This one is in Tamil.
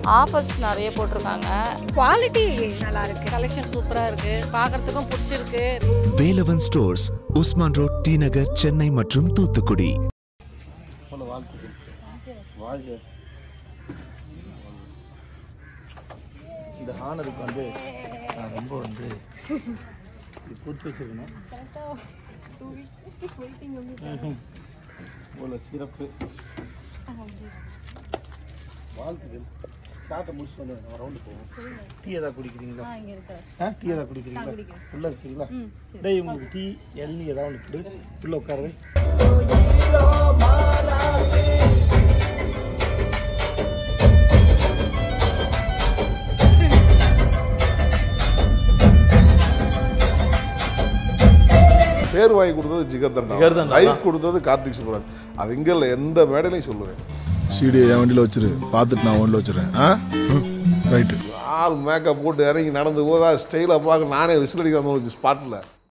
ஆஃபர்ஸ் நிறைய போட்டிருக்காங்க குவாலிட்டி நல்லா இருக்கு கலெக்ஷன் சூப்பராக இருக்குது பார்க்குறதுக்கும் பிடிச்சிருக்கு Velavan stores Usman road T Nagar Chennai மற்றும் தூத்துக்குடி சொல்ல வாழ்த்துக்கள் வாழ்க இந்த ஹானருக்கு வந்து நான் ரொம்ப வந்து இது கொடுத்து வச்சிருக்கணும் ம்ஹும். இவ்வளோ சிறப்பு வாழ்த்துக்கள் ஷார்ட்டை முடிச்சுட்டு வந்து நம்ம ரவுண்டு போவோம் டீ ஏதாவது குடிக்கிறீங்களா ஆ டீ ஏதாவது குடிக்கிறீங்களா உள்ளே இருக்கீங்களா டேய் உங்களுக்கு டீ எள்ளி ஏதாவது ஒன்று கொடு உள்ளே உட்காரவே பேர் வாங்கி கொடுத்தது ஜிகர் ஜிகர் தண்டா தண்டா. லைஃப் கொடுத்தது கார்த்திக் சுப்ராஜ் அது இங்க இல்லை எந்த மேடையிலையும் சொல்லுவேன் சீடியை என் வண்டியில் வச்சிரு பார்த்துட்டு நான் வண்டியில் வச்சிருக்கேன் ஆ ரைட்டு ஆள் மேக்கப் போட்டு இறங்கி நடந்து போதா ஸ்டைலாக பார்க்க நானே விசில் அடிக்க வந்து ஸ்பாட்டில்